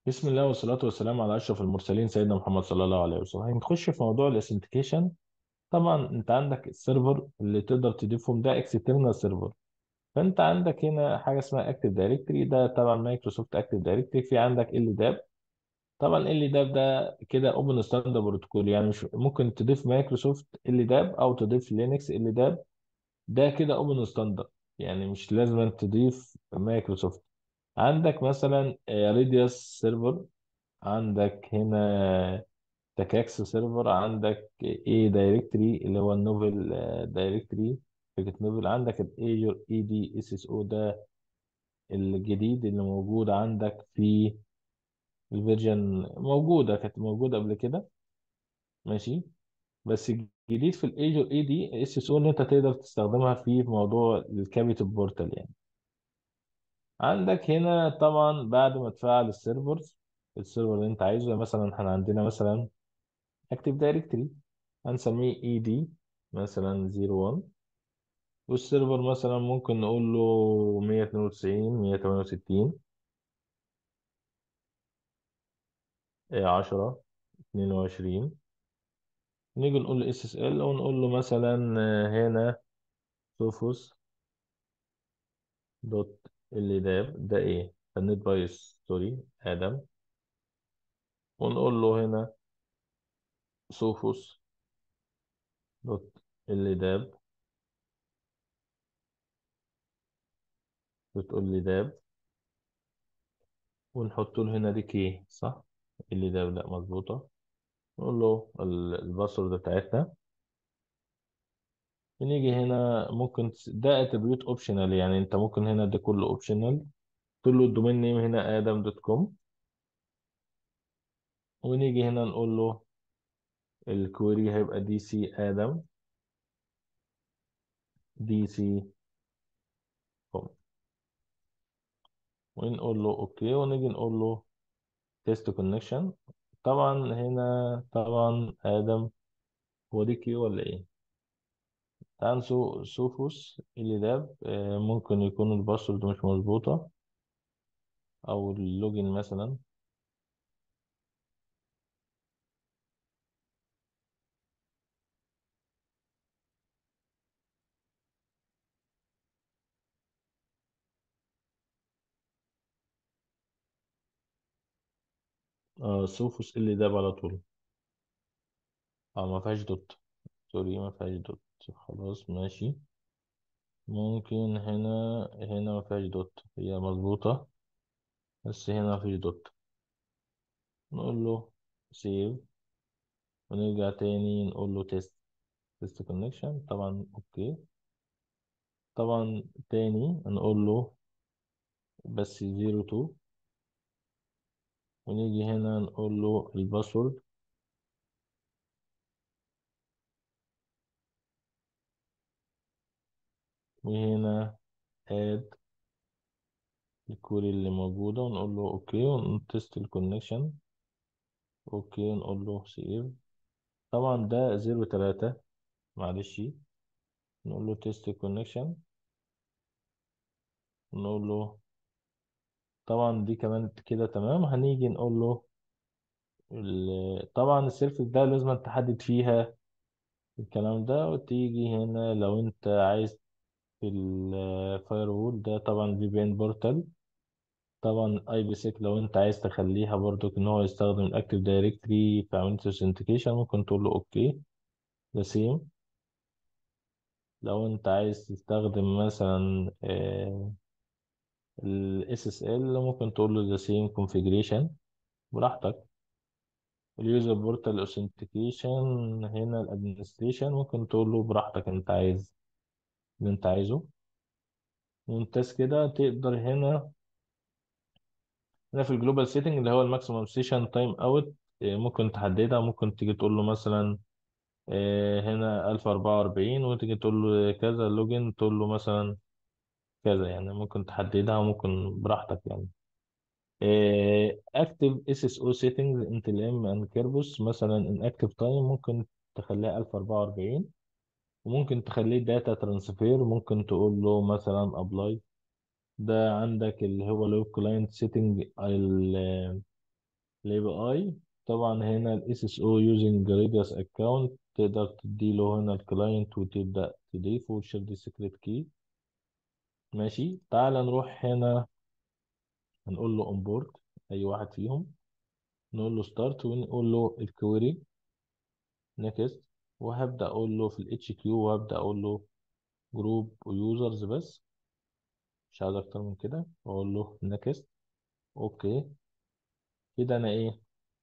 بسم الله والصلاة والسلام على أشرف المرسلين سيدنا محمد صلى الله عليه وسلم هنخش في موضوع الاثنتيكيشن طبعا أنت عندك السيرفر اللي تقدر تضيفهم ده اكسترنال سيرفر فأنت عندك هنا حاجة اسمها اكتيف دايركتوري ده طبعا مايكروسوفت اكتيف دايركتوري في عندك ال داب طبعا ال داب ده كده اوبن ستاندرد بروتوكول يعني مش ممكن تضيف مايكروسوفت ال داب أو تضيف لينكس ال داب ده كده اوبن ستاندرد يعني مش لازم تضيف مايكروسوفت عندك مثلا ريديوس سيرفر عندك هنا تكاكس سيرفر عندك اي دايركتري اللي هو النوفل دايركتري فكرة نوفل عندك الايجور اي دي اس اس او ده الجديد اللي موجود عندك في الفيرجن موجودة كانت موجودة قبل كده ماشي بس الجديد في الايجور اي دي اس اس او ان انت تقدر تستخدمها في موضوع الكابيتال بورتال يعني عندك هنا طبعا بعد ما تفعل السيرفرز السيرفر اللي انت عايزه مثلا احنا عندنا مثلا اكتيف دايركتري هنسميه اي دي مثلا 01 والسيرفر مثلا ممكن نقول له 192 168 10 22 نيجي نقول له اس اس ال ونقول له مثلا آه، هنا سوفوس دوت اللي داب ده ايه النت بايس ستوري ادم ونقول له هنا سوفوس دوت اللي داب بتقول لي داب ونحط له هنا دي كي صح اللي داب لا مظبوطة نقول له ال- الباسورد بتاعتنا بنيجي هنا ممكن تس- ده اتريبيوت اوبشنال يعني انت ممكن هنا ده كله اوبشنال تقول له الدومين نيم هنا ادم دوت كوم ونيجي هنا نقول له الكويري هيبقى دي سي ادم دي سي كوم ونقول له اوكي ونيجي نقول له تيست كونكشن طبعا هنا طبعا ادم هو دي كيو ولا ايه تعال سو سوفوس اللي ده آه، ممكن يكون الباسورد مش مظبوطة او اللوجن مثلا آه سوفوس اللي ده على طول اه ما فيهاش دوت سوري ما فيهاش دوت خلاص ماشي ممكن هنا هنا ما فيهاش دوت هي مظبوطة بس هنا ما فيش دوت نقول له سيف ونرجع تاني نقول له تيست تيست كونكشن طبعا اوكي طبعا تاني نقول له بس زيرو تو ونيجي هنا نقول له الباسورد وهنا اد الكوري اللي موجودة ونقول له اوكي ونتست الكونكشن اوكي نقول له سيف طبعا ده زيرو تلاتة معلش نقول له تيست كونكشن نقول له طبعا دي كمان كده تمام هنيجي نقول له ال- طبعا السيرفس ده لازم تحدد فيها الكلام ده وتيجي هنا لو انت عايز في الفاير وول ده طبعا في بي ان بورتال طبعا اي بي سيك لو انت عايز تخليها برضو ان هو يستخدم الاكتيف دايركتري في عملية الاوثنتيكيشن ممكن تقول له اوكي ده سيم لو انت عايز تستخدم مثلا الاس اس ال ممكن تقول له ده سيم كونفيجريشن براحتك اليوزر بورتال اوثنتيكيشن هنا الادمنستريشن ممكن تقول له براحتك انت عايز اللي انت عايزه ممتاز كده تقدر هنا هنا في الجلوبال سيتنج اللي هو الماكسيمم سيشن تايم اوت ممكن تحددها ممكن تيجي تقول له مثلا آه، هنا 1044 وتيجي تقول له كذا لوجن تقول له مثلا كذا يعني ممكن تحددها وممكن براحتك يعني اكتف اس اس او سيتنجز انت الام ان كيربوس مثلا ان اكتف تايم ممكن تخليها 1044 وممكن تخليه داتا ترانسفير ممكن تقول له مثلا ابلاي ده عندك اللي هو لو كلاينت سيتنج الاي بي اي طبعا هنا الاس اس او يوزنج ريديوس اكونت تقدر تديله هنا الكلاينت وتبدا تضيفه وتشير دي سيكريت كي ماشي تعال نروح هنا هنقول له اونبورد اي واحد فيهم نقول له ستارت ونقول له الكويري نيكست وهبدا اقول له في الاتش كيو وهبدا اقول له جروب ويوزرز بس مش عايز اكتر من كده واقول له نيكست اوكي كده انا ايه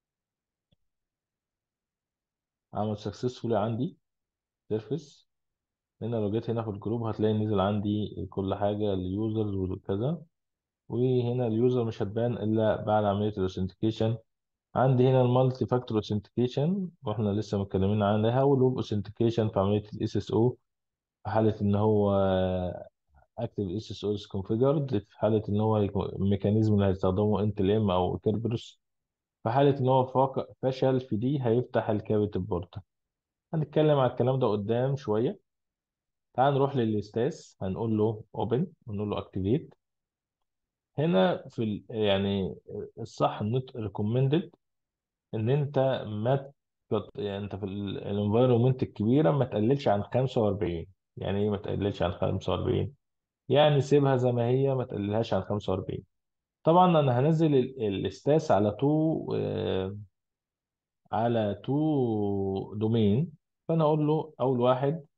عمل سكسسفولي عندي سيرفيس هنا لو جيت هنا في الجروب هتلاقي نزل عندي كل حاجه اليوزرز وكذا وهنا اليوزر مش هتبان الا بعد عمليه الاوثنتيكيشن عندي هنا المالتي فاكتور اوثنتيكيشن واحنا لسه متكلمين عنها والويب اوثنتيكيشن في عمليه الاس اس او في حاله ان هو اكتف اس اس او از كونفيجرد في حاله ان هو يكون- الميكانيزم اللي هيستخدمه انت ال ام او كيربروس في حاله ان هو فاق- فشل في دي هيفتح الكابت بورت هنتكلم على الكلام ده قدام شويه تعال نروح للاستاس هنقول له اوبن ونقول له اكتيفيت هنا في ال... يعني الصح النوت ريكومندد ان انت ما تقط- يعني انت في الانفايرمنت الكبيره ما تقللش عن 45 يعني ايه ما تقللش عن 45 يعني سيبها زي ما هي ما تقللهاش عن 45 طبعا انا هنزل ال- الاستاس على تو آه، على تو دومين فانا اقول له اول واحد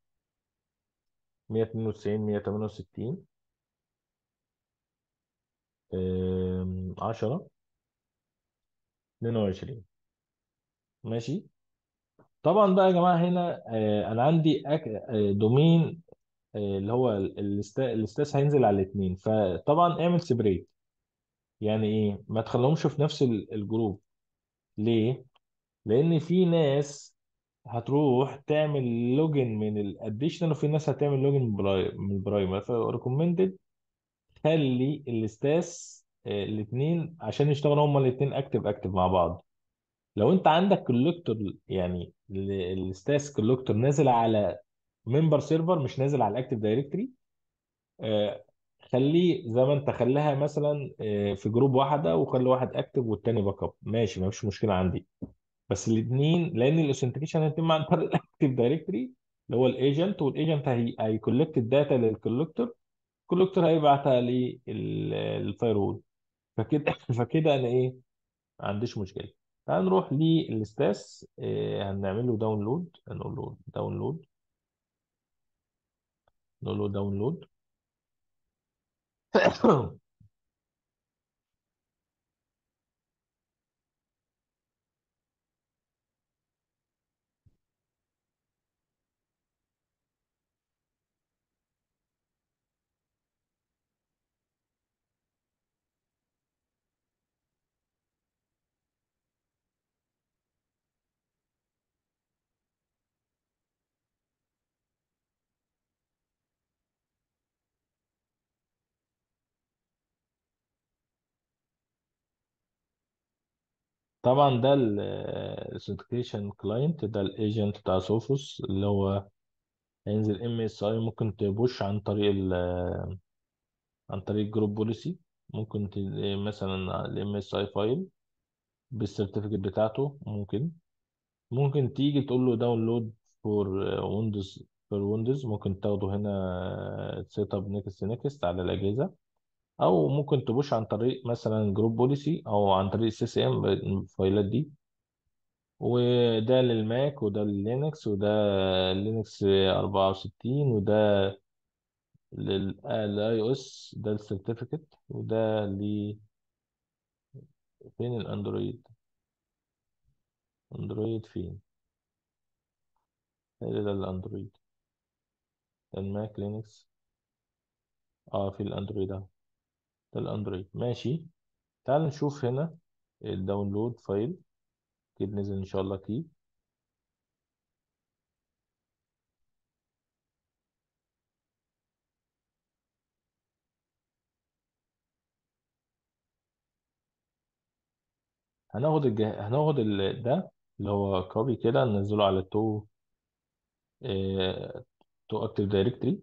192 168 10 22 ماشي طبعا بقى يا جماعه هنا آه، انا عندي أك... آه، دومين آه، اللي هو ال- الاستا- الاستاس هينزل على الاثنين فطبعا اعمل سيبريت يعني ايه ما تخليهمش في نفس ال- الجروب ليه لان في ناس هتروح تعمل لوجن من الاديشنال وفي ناس هتعمل لوجن من براي- من البرايمر فريكومندد خلي الاستاس الاثنين عشان يشتغلوا هما الاثنين اكتف اكتف مع بعض لو انت عندك كولكتور يعني الاستاس كولكتور نازل على ممبر سيرفر مش نازل على الاكتف دايركتري آه، خليه زي ما انت خليها مثلا آه، في جروب واحده وخلي واحد اكتف والتاني باك اب ماشي ما فيش مشكله عندي بس الاثنين لان الاوثنتيكيشن هيتم عن طريق الاكتف دايركتوري اللي هو الايجنت والايجنت هي هيكولكت الداتا للكولكتور الكولكتور هيبعتها للفاير وول فكده فكده انا ايه ما عنديش مشكله تعال نروح للستاس آه، هنعمل له داونلود هنقول له داونلود نقول له داونلود طبعا ده الاوثنتيكيشن كلاينت ده الايجنت بتاع سوفوس اللي هو هينزل ام اس اي ممكن تبوش عن طريق ال عن طريق جروب بوليسي ممكن ت- مثلا الام اس اي فايل بالسيرتيفيكت بتاعته ممكن ممكن تيجي تقول له داونلود فور ويندوز فور ويندوز ممكن تاخده هنا سيت اب نيكست نيكست على الاجهزه او ممكن تبوش عن طريق مثلا جروب بوليسي او عن طريق سي سي ام الفايلات دي وده للماك وده لللينكس وده لينكس 64 وده للاي او اس ده السيرتيفيكت وده ل فين الاندرويد اندرويد فين هي ده الاندرويد الماك لينكس اه في الاندرويد اهو ده الاندرويد ماشي تعال نشوف هنا الداونلود فايل اكيد نزل ان شاء الله كي هناخد الجه... هناخد ال... ده اللي هو كوبي كده ننزله على تو اه... تو اكتف دايركتري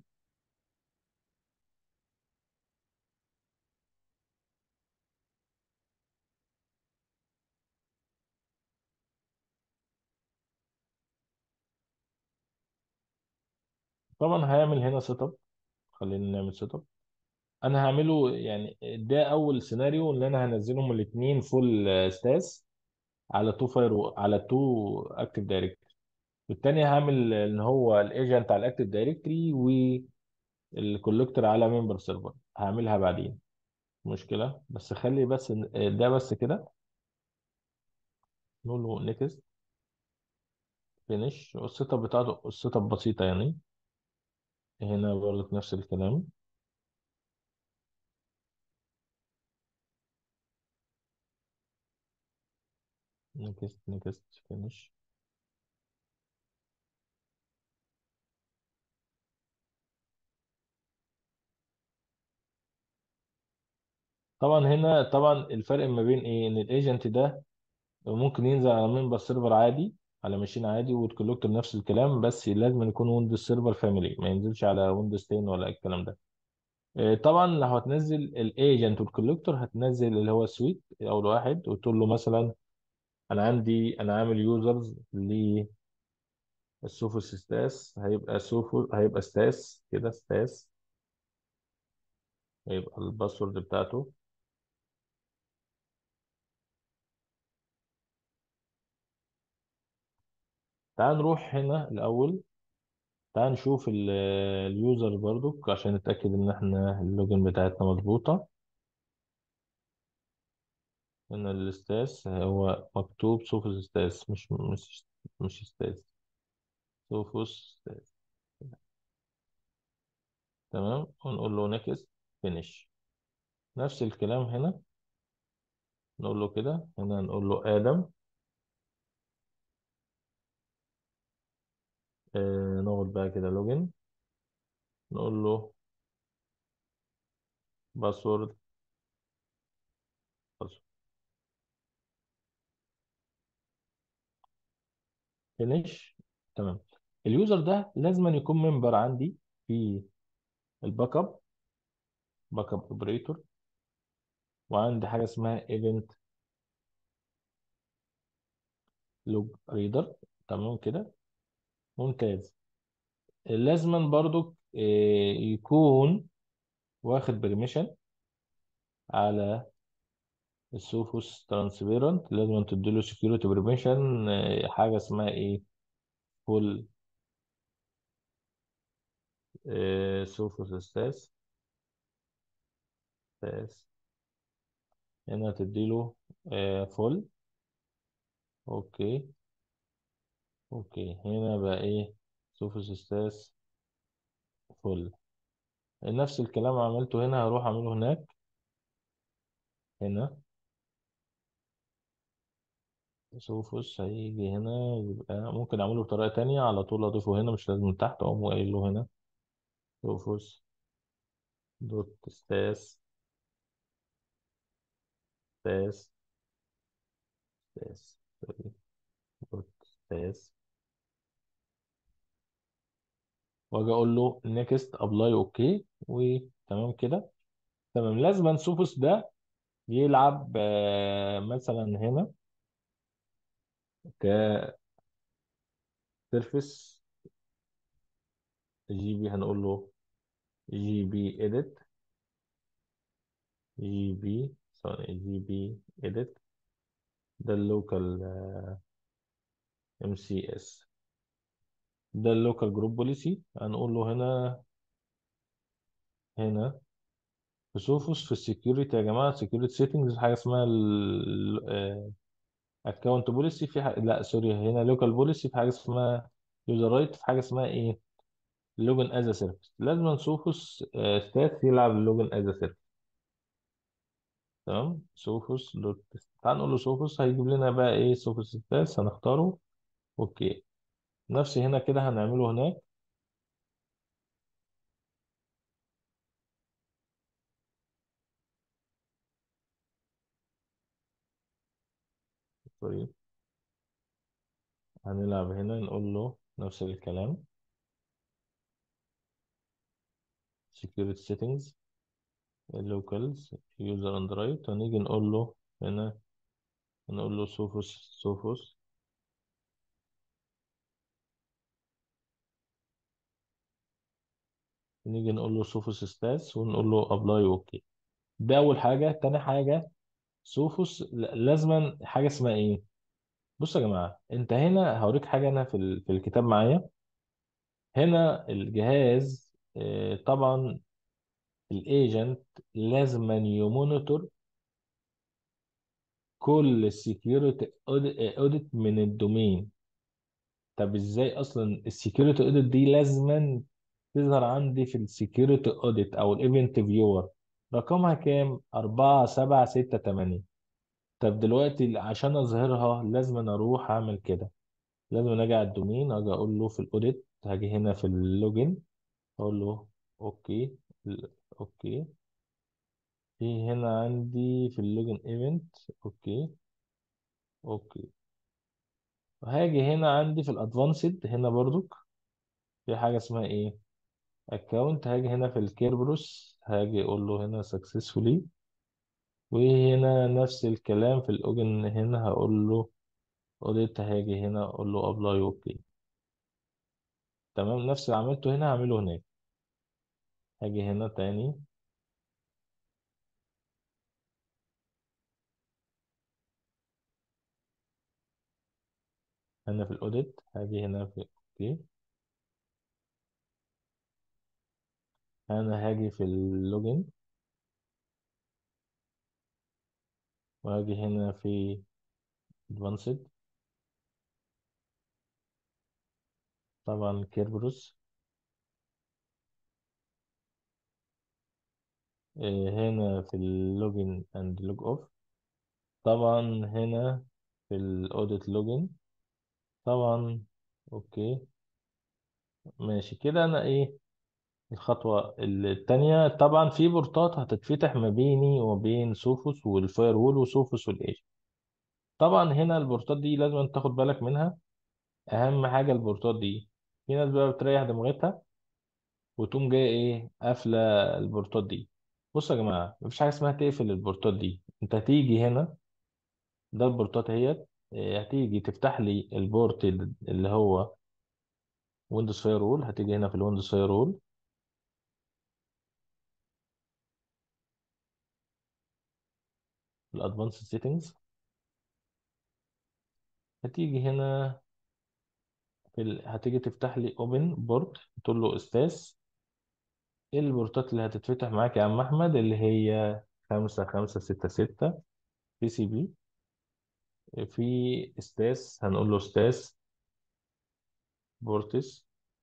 طبعا هيعمل هنا سيت اب خلينا نعمل سيت اب انا هعمله يعني ده اول سيناريو اللي انا هنزلهم الاثنين فول ستاس على تو فاير على تو اكتف دايركتري والتاني هعمل ان هو الايجنت على الاكتف دايركتري والكولكتور على ممبر سيرفر هعملها بعدين مشكله بس خلي بس ده بس كده نقول له نيكست فينيش والسيت اب بتاعته السيت اب بسيطه يعني هنا برضه نفس الكلام نيكست نيكست فينيش طبعا هنا طبعا الفرق ما بين ايه ان الايجنت ده ممكن ينزل على ممبر سيرفر عادي على ماشين عادي والكولكتور نفس الكلام بس لازم يكون ويندوز سيرفر فاميلي ما ينزلش على ويندوز 10 ولا الكلام ده آه، طبعا لو هتنزل الايجنت والكولكتور هتنزل اللي هو السويت اول واحد وتقول له مثلا انا عندي انا عامل يوزرز للسوفوس ستاس هيبقى سوفو هيبقى ستاس كده ستاس هيبقى الباسورد بتاعته تعال نروح هنا الاول تعال نشوف ال- اليوزر برضو عشان نتأكد ان احنا اللوجن بتاعتنا مظبوطة ان الاستاس هو مكتوب سوفوس ستاس مش مش مش ستاس سوفوس ستاس تمام ونقول له نيكست فينيش نفس الكلام هنا نقول له كده هنا نقول له آدم آه نقعد بقى كده لوجن نقول له باسورد فينيش تمام اليوزر ده لازم أن يكون ممبر عندي في الباك اب باك اب اوبريتور وعندي حاجه اسمها ايفنت لوج ريدر تمام كده ممتاز لازما برضو آه، يكون واخد بريميشن على السوفوس ترانسبيرنت لازم تديله سكيورتي بريميشن حاجه اسمها ايه فول سوفوس ستاس ستاس هنا تديله فول اوكي اوكي هنا بقى ايه سوفوس ستاس فول نفس الكلام عملته هنا هروح اعمله هناك هنا سوفوس هيجي هنا يبقى ممكن اعمله بطريقة تانية على طول اضيفه هنا مش لازم من تحت اقوم قايل له هنا سوفوس دوت ستاس ستاس ستاس سوري دوت ستاس واجي اقول له نيكست ابلاي اوكي وتمام كده تمام لازم سوفوس ده يلعب آه، مثلا هنا كسيرفيس جي بي هنقول له جي بي اديت جي بي سوري جي بي اديت ده اللوكال ام سي اس ده اللوكال جروب بوليسي هنقول له هنا هنا في سوفوس في السكيورتي يا جماعه سكيورتي سيتنجز حاجه اسمها الاكونت بوليسي في حاجة لا سوري هنا لوكال بوليسي في حاجه اسمها يوزر رايت في حاجه اسمها ايه لوجن از سيرفيس لازم سوفوس ستات يلعب اللوجن از سيرفيس تمام سوفوس دوت تعال نقول له سوفوس هيجيب لنا بقى ايه سوفوس ستات هنختاره اوكي نفس هنا كده هنعمله هناك سوري هنلعب هنا نقول له نفس الكلام security settings locals user and right ونيجي نقول له هنا نقول له سوفوس سوفوس نيجي نقول له سوفوس ستاس ونقول له ابلاي اوكي ده اول حاجه تاني حاجه سوفوس ل- لازما حاجه اسمها ايه بصوا يا جماعه انت هنا هوريك حاجه انا في ال- في الكتاب معايا هنا الجهاز آه، طبعا الايجنت لازما يمونيتور كل السكيورتي اوديت من الدومين طب ازاي اصلا السكيورتي اوديت دي لازما تظهر عندي في السكيورتي اوديت او الايفنت فيور رقمها كام 4 7 6 8 طب دلوقتي عشان اظهرها لازم أنا اروح اعمل كده لازم أنا اجي على الدومين اجي اقول له في الاوديت هاجي هنا في اللوجن اقول له اوكي ال- اوكي في هنا عندي في اللوجن ايفنت اوكي اوكي وهاجي هنا عندي في الادفانسد هنا برضو في حاجه اسمها ايه اكونت هاجي هنا في الكيربروس هاجي اقول له هنا successfully وهنا نفس الكلام في الاوجن هنا هقول له اوديت هاجي هنا اقول له ابلاي اوكي تمام نفس اللي عملته هنا هعمله هناك هاجي هنا تاني هنا في الاوديت هاجي هنا في اوكي انا هاجي في اللوجن وهاجي هنا في ادفانسد طبعا كيربروس إيه، هنا في اللوجن اند لوج اوف طبعا هنا في الاوديت لوجن طبعا اوكي ماشي كده انا ايه الخطوة التانية طبعا في بورتات هتتفتح ما بيني وما بين سوفوس والفاير وول وسوفوس والايش طبعا هنا البورتات دي لازم تاخد بالك منها اهم حاجة البورتات دي في ناس بقى بتريح دماغتها وتقوم جاية ايه قافلة البورتات دي بصوا يا جماعة مفيش حاجة اسمها تقفل البورتات دي انت هتيجي هنا ده البورتات اهيت إيه، هتيجي تفتح لي البورت اللي هو ويندوز فاير وول هتيجي هنا في الويندوز فاير وول الادفانسد سيتنجز هتيجي هنا في ال... هتيجي تفتح لي اوبن بورت تقول له استاس ايه البورتات اللي هتتفتح معاك يا عم احمد اللي هي خمسة خمسة ستة ستة بي سي بي في استاس هنقول له استاس بورتس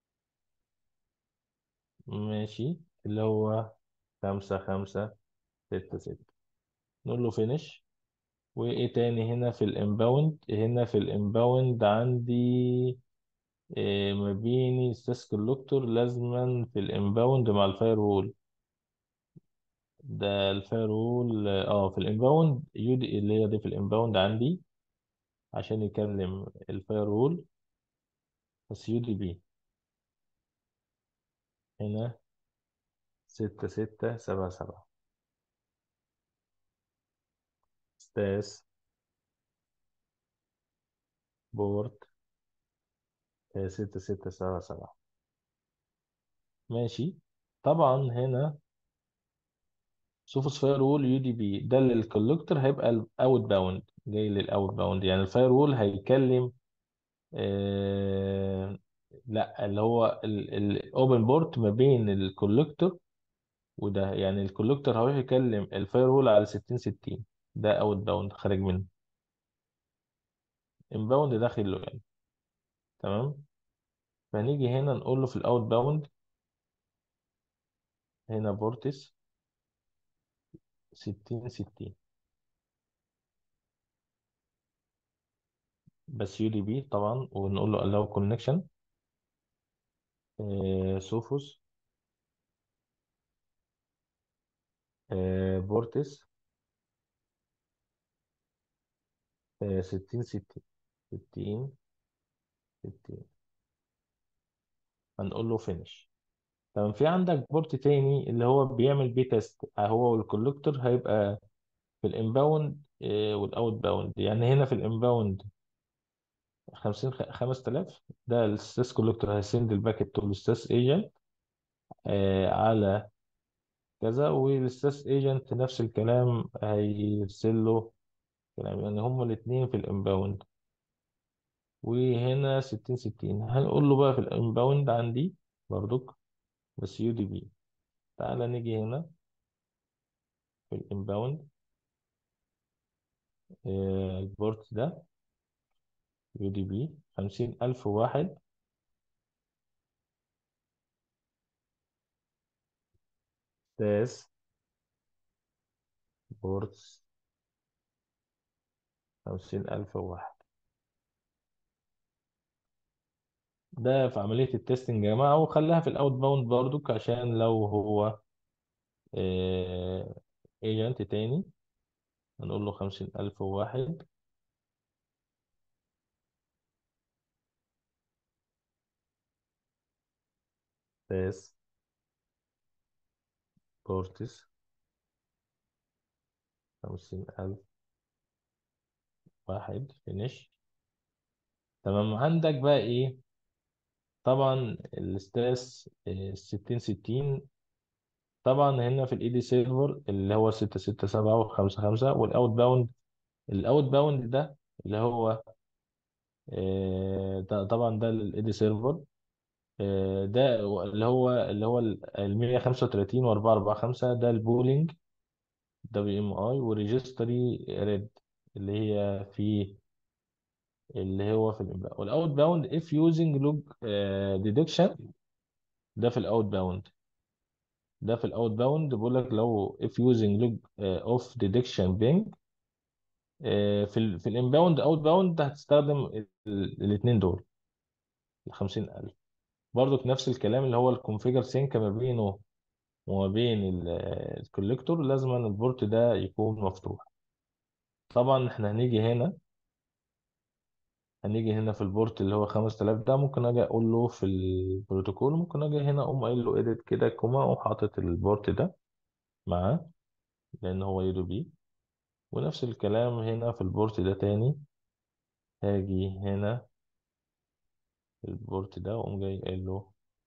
ماشي اللي هو خمسة خمسة ستة ستة نقول له فينش وايه تاني هنا في الانباوند هنا في الانباوند عندي إيه ما بيني ستاس كولكتور لازما في الانباوند مع الفاير وول ده الفاير وول اه في الانباوند يو دي اللي هي دي في الانباوند عندي عشان يكلم الفاير وول بس يو دي بي هنا ستة ستة سبعة سبعة ستاس بورت آه، ستة ستة سبعة سبعة ماشي طبعا هنا سوفوس فاير وول يو دي بي ده للكولكتور هيبقى الاوت باوند جاي للاوت باوند يعني الفاير وول هيكلم آه لا اللي هو الاوبن بورت ما بين الكولكتور وده يعني الكولكتور هيروح يكلم الفاير وول على 60 60 ده اوت باوند خارج منه انباوند داخل له يعني تمام فنيجي هنا نقول له في الاوت باوند هنا بورتس 60 60 بس يو دي بي طبعا ونقول له allow connection آه سوفوس آه بورتس آه 60 60 60 60 هنقول له finish تمام في عندك بورت تاني اللي هو بيعمل بي تيست هو والكولكتور هيبقى في الانباوند والاوت باوند يعني هنا في الانباوند 50 5000 ده الستاس كولكتور هيسند الباكت تو الستاس ايجنت آه على كذا والستاس ايجنت نفس الكلام هيرسل له كلام يعني هما الاتنين في الانباوند وهنا ستين ستين هنقول له بقى في الانباوند عندي برضك بس يو دي بي تعالى نيجي هنا في الانباوند آه البورت ده يو دي بي خمسين ألف واحد ستاس بورتس خمسين ألف واحد ده في عملية التستنج يا جماعة وخليها في الأوت باوند برضك عشان لو هو ايجنت تاني هنقول له خمسين ألف واحد ستاس بورتس خمسين ألف واحد فينيش تمام عندك بقى إيه طبعا الستاس ستين ستين طبعا هنا في الاي دي سيرفر اللي هو ستة ستة سبعة وخمسة خمسة والاوت باوند الاوت باوند ده اللي هو آه، ده طبعا ده الاي دي سيرفر آه، ده اللي هو اللي هو ال 135 و 445 ده البولينج دبليو ام اي وريجستري ريد اللي هي في اللي هو في الانباوند والاوت باوند اف يوزنج لوج ديدكشن ده في الاوت باوند ده في الاوت باوند بيقول لك لو if using log uh, of detection ping آه، في ال في الانباوند اوت باوند هتستخدم الاثنين دول ال 50000 برضك نفس الكلام اللي هو الكونفيجر سينك ما بينه وما بين الكوليكتور لازم أن البورت ده يكون مفتوح طبعا احنا هنيجي هنا هنيجي هنا في البورت اللي هو 5000 ده ممكن اجي اقول له في البروتوكول ممكن اجي هنا اقوم قايل له اديت كده كوما واقوم حاطط البورت ده معاه لان هو يدو بي ونفس الكلام هنا في البورت ده تاني هاجي هنا في البورت ده واقوم جاي قايل له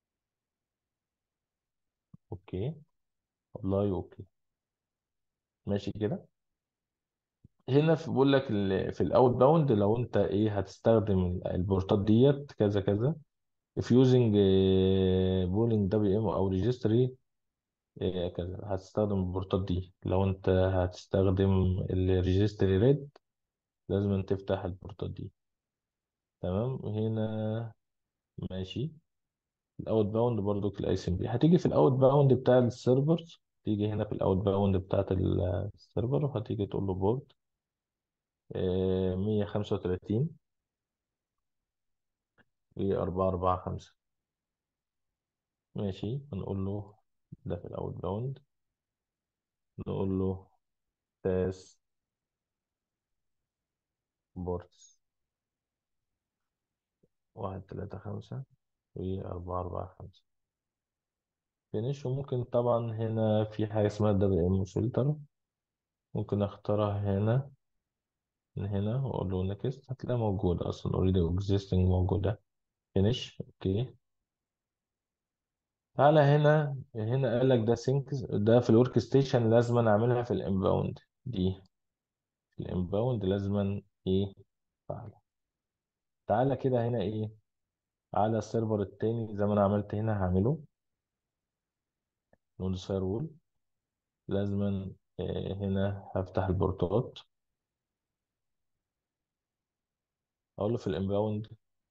اوكي ابلاي اوكي ماشي كده هنا في بقول لك ال- في الاوت باوند لو انت ايه هتستخدم البورتات ديت كذا كذا if using بولينج دبليو ام او ريجستري كذا هتستخدم البورتات دي لو انت هتستخدم الريجستري ريد لازم أن تفتح البورتات دي تمام هنا ماشي الاوت باوند برضو الاي سي ام بي هتيجي في الاوت باوند بتاع السيرفر تيجي هنا في الاوت باوند بتاعت السيرفر وهتيجي تقول له بورد 135 و 445 ماشي هنقول له ده في الاوت باوند نقول له تاس بورتس واحد تلاتة خمسة وأربعة أربعة خمسة فينيش وممكن طبعا هنا في حاجة اسمها دبليو ام فلتر ممكن اختارها هنا من هنا واقول له نكست هتلاقيها موجودة اصلا اوريدي اكزيستنج موجودة فينيش اوكي تعالى هنا هنا قال لك ده سينكس ده في الورك ستيشن لازم اعملها في الانباوند دي في الانباوند لازم ايه فعلا تعالى كده هنا ايه على السيرفر التاني زي ما انا عملت هنا هعمله نود فاير وول لازما آه، هنا هفتح البورتات اقول له في الانباوند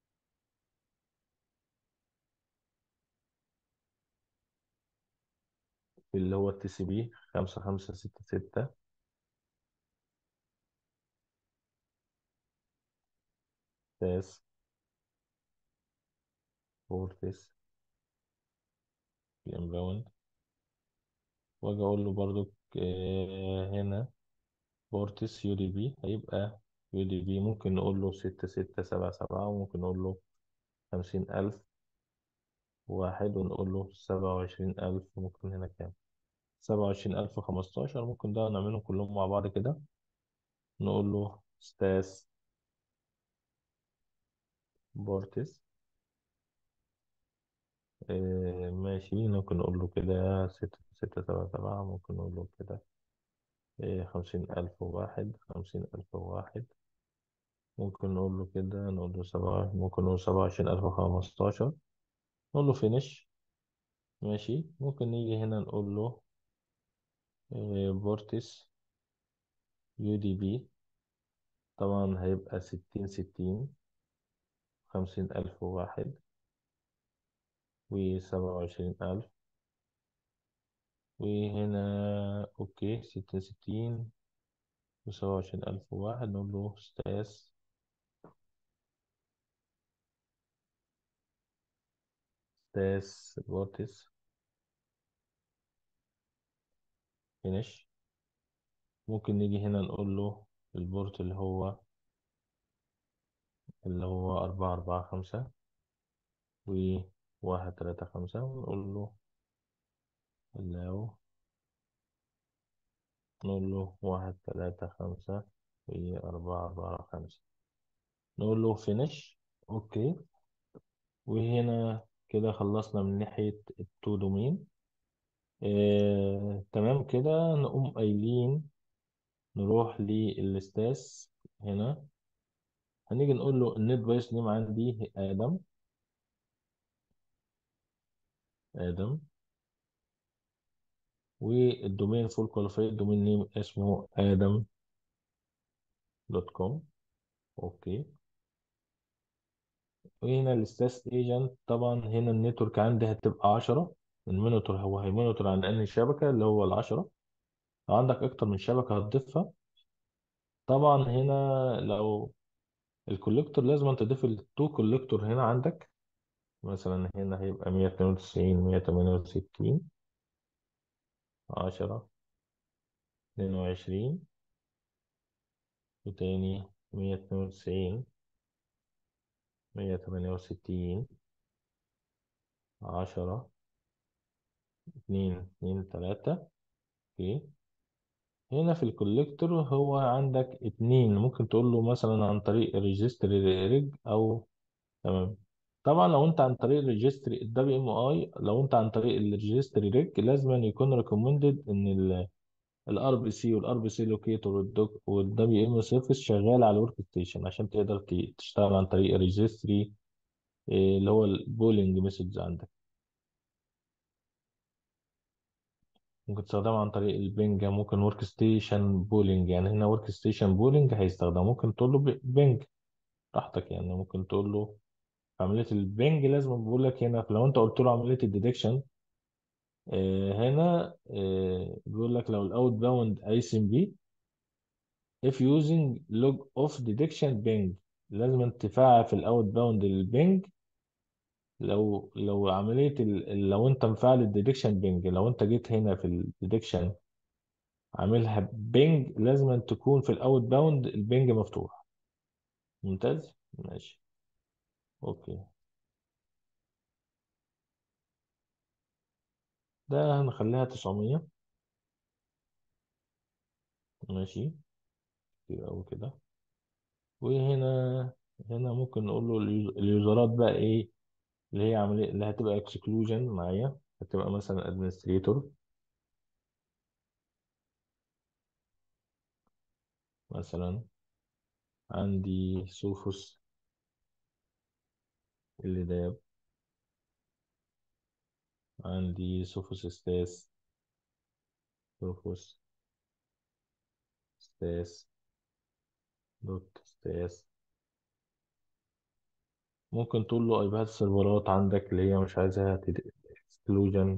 في اللي هو التي سي بي خمسة خمسة ستة ستة تاس بورتس في الانباوند واجي اقول له برضو آه، هنا بورتس يو دي بي هيبقى يو دي بي ممكن نقول له ستة ستة سبعة سبعة وممكن نقول له خمسين ألف واحد ونقول له سبعة وعشرين ألف ممكن هنا كام سبعة وعشرين ألف خمستاشر ممكن ده نعملهم كلهم مع بعض كده نقول له ستاس بورتس آه ماشي ممكن نقول له كده ستة ستة سبعة سبعة ممكن نقول له كده آه خمسين ألف وواحد خمسين ألف وواحد ممكن نقول له كده نقول له سبعة ممكن نقول سبعة وعشرين ألف وخمستاشر نقول له فينيش ماشي ممكن نيجي هنا نقول له آه بورتس يو دي بي طبعا هيبقى ستين ستين خمسين ألف وواحد وسبعة وعشرين ألف وهنا أوكي ستين ستين وسبعة وعشرين ألف وواحد نقول له ستاس ستاس بورتس فينيش ممكن نيجي هنا نقول له البورت اللي هو اللي هو أربعة أربعة خمسة وواحد تلاتة خمسة ونقول له allow نقول له واحد تلاتة خمسة وأربعة أربعة خمسة نقول له finish أوكي وهنا كده خلصنا من ناحية التو دومين آه، تمام كده نقوم قايلين نروح للستاس هنا هنيجي نقول له النت بايس نيم عندي آدم آدم والدومين فول كواليفايد دومين نيم اسمه آدم دوت كوم أوكي وهنا الستاس ايجنت طبعا هنا النتورك عندي هتبقى 10 المونيتور هو هيمونيتور عن انهي شبكة اللي هو العشرة لو عندك أكتر من شبكة هتضيفها طبعا هنا لو الكوليكتور لازم تضيف التو كوليكتور هنا عندك مثلا هنا هيبقى 192 168 10 22 وتاني 192 168 10 2 2 3 اوكي هنا في الكوليكتور هو عندك اتنين ممكن تقول له مثلا عن طريق الريجستري ريج او تمام طبعا لو انت عن طريق الريجستري الدبليو ام اي لو انت عن طريق الريجستري ريج لازم أن يكون ريكومندد ان الار بي سي والار بي سي لوكيتور والدبليو ام سيرفيس شغال على الورك ستيشن عشان تقدر ت- تشتغل عن طريق الريجستري اللي هو البولينج ميثودز عندك ممكن تستخدمها عن طريق البنج ممكن ورك ستيشن بولينج يعني هنا ورك ستيشن بولينج هيستخدم ممكن تقول له بنج براحتك يعني ممكن تقول له عملية البنج لازم بقول لك هنا لو انت قلت له عملية الديتكشن هنا آه، بيقول لك لو الاوت باوند اي سي ام بي if using log off detection ping لازم تفعل في الاوت باوند البنج لو لو عملية ال... لو انت مفعل الديتكشن بنج لو انت جيت هنا في الديتكشن عاملها بنج لازم أن تكون في الاوت باوند البنج مفتوح ممتاز ماشي اوكي ده هنخليها 900 ماشي كتير قوي كده وهنا هنا ممكن نقول له اليوز- اليوزرات بقى ايه اللي هي عملية اللي هتبقى اكسكلوجن معايا هتبقى مثلا ادمنستريتور مثلا عندي سوفوس اللي داب عندي سوفوس ستاس سوفوس ستاس دوت ستاس ممكن تقول له ايباد السيرفرات عندك اللي هي مش عايزها اكسكلوجن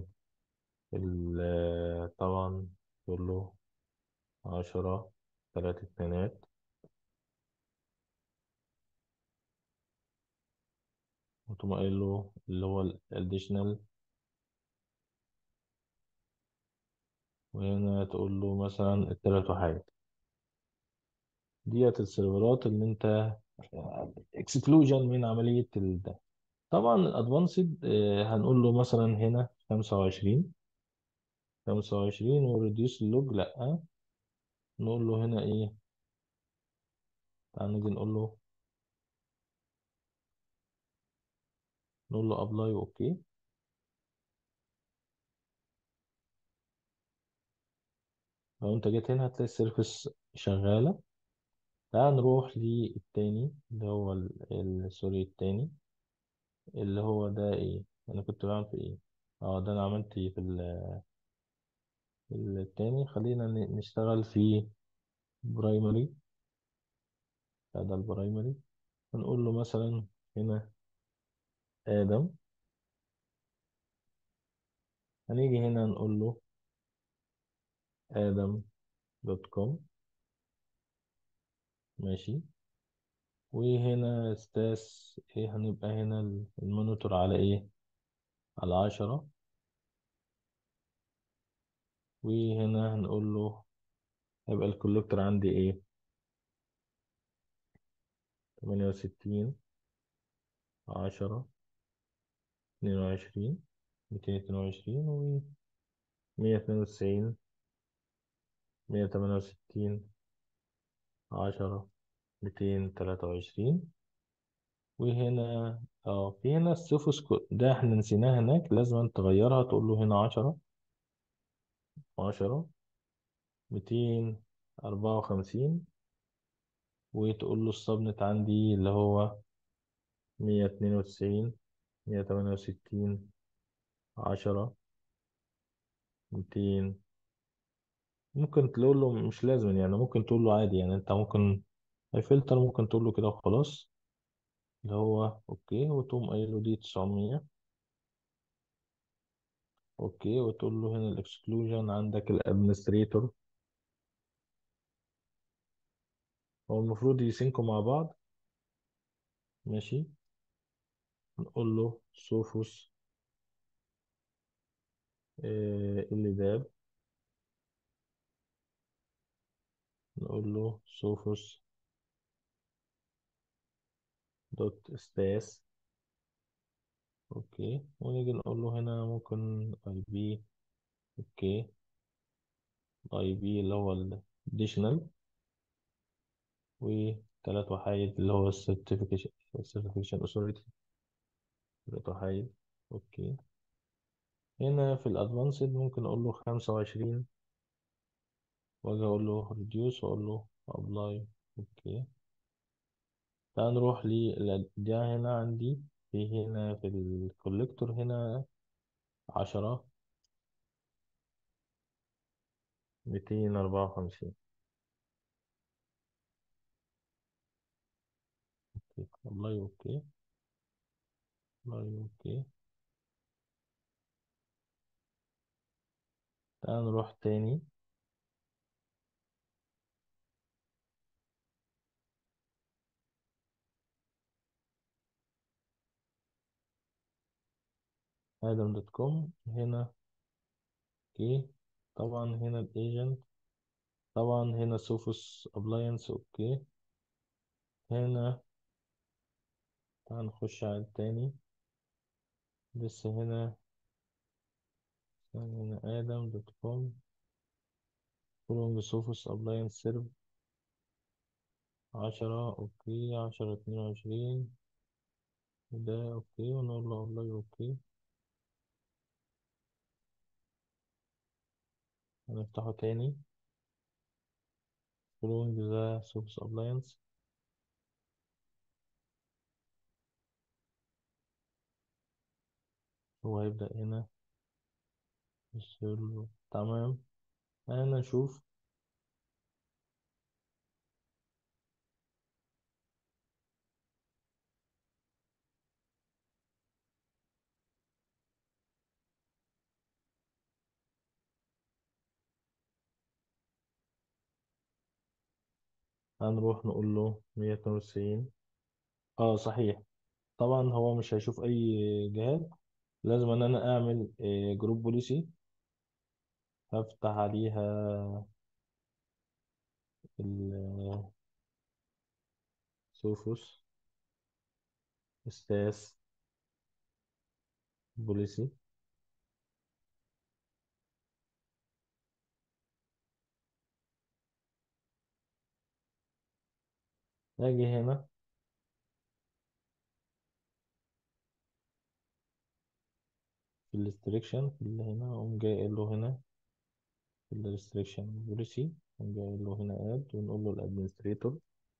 طبعا تقول له عشرة تلات اتنينات وتقوم قايل له اللي هو الاديشنال وهنا تقول له مثلا التلات وحاجات ديت السيرفرات اللي انت اكسكلوجن من عملية ال- ده طبعا الادفانسد هنقول له مثلا هنا 25 25 وريديوس اللوج لا نقول له هنا ايه تعال نيجي نقول له نقول له ابلاي اوكي لو انت جيت هنا هتلاقي السيرفس شغالة تعال نروح للتاني اللي هو ال- ال- سوري التاني اللي هو ده ايه انا كنت بعمل في ايه اه ده انا عملت ايه في ال- في التاني خلينا ن- نشتغل في برايمري هذا البرايمري هنقول له مثلا هنا آدم هنيجي هنا نقول له آدم دوت كوم ماشي وهنا ستاس ايه هنبقى هنا ال- المونيتور على ايه على عشرة وهنا هنقول له هيبقى الكوليكتور عندي ايه تمانية وستين عشرة اتنين وعشرين ميتين اتنين وعشرين ومية اتنين وتسعين مية تمانية وستين عشرة ميتين تلاتة وعشرين وهنا اه في هنا السوفوس كو- ده احنا نسيناه هناك لازم تغيرها تقول له هنا عشرة عشرة ميتين أربعة وخمسين وتقول له السبنت عندي اللي هو مية اتنين وتسعين مية تمانية وستين عشرة ميتين ممكن تقول له مش لازم يعني ممكن تقول له عادي يعني انت ممكن الفلتر ممكن تقول له كده وخلاص اللي هو اوكي وتقوم قايل له دي تسعمية اوكي وتقول له هنا الاكسكلوجن عندك الادمنستريتور هو المفروض يسينكوا مع بعض ماشي نقول له سوفوس آه اللي داب نقول له سوفوس دوت ستاس اوكي ونيجي نقول له هنا ممكن اي بي اوكي اي بي اللي هو الاديشنال وثلاث وحايد اللي هو السيرتيفيكيشن السيرتيفيكيشن اثوريتي ثلاث وحايد اوكي هنا في الادفانسد ممكن اقول له خمسة وعشرين واجي اقول له ريديوس واقول له ابلاي اوكي تعال نروح ل ده هنا عندي في هنا في الكوليكتور هنا عشرة ميتين أربعة وخمسين اوكي ابلاي اوكي ابلاي اوكي تعال نروح تاني ادم دوت كوم هنا اوكي طبعا هنا الايجنت طبعا هنا سوفوس ابلاينس اوكي هنا تعال نخش على التاني لسه هنا هنا ادم دوت كوم فولوينج سوفوس ابلاينس سيرف عشرة اوكي عشرة اتنين وعشرين ده اوكي ونقول له ابلاي اوكي هنفتحه تاني فولوينج ذا سوفوس ابلاينس هو هيبدأ هنا يشير له تمام انا نشوف هنروح نقول له مية اتنين وتسعين اه صحيح طبعا هو مش هيشوف اي جهاز لازم ان انا اعمل جروب بوليسي هفتح عليها السوفوس ستاس بوليسي اجي هنا في الاستريكشن اللي هنا اقوم جاي قايل له هنا الريستريكشن بوليسي نجي له هنا اد ونقول له الادمنستريتور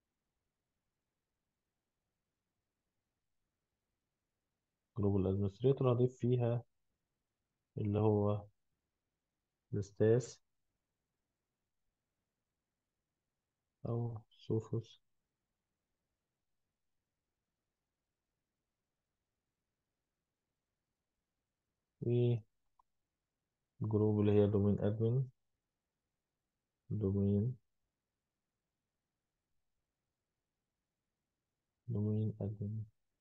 جروب الادمنستريتور هضيف فيها اللي هو الستاس او سوفوس والجروب اللي هي دومين ادمن دومين دومين ادمن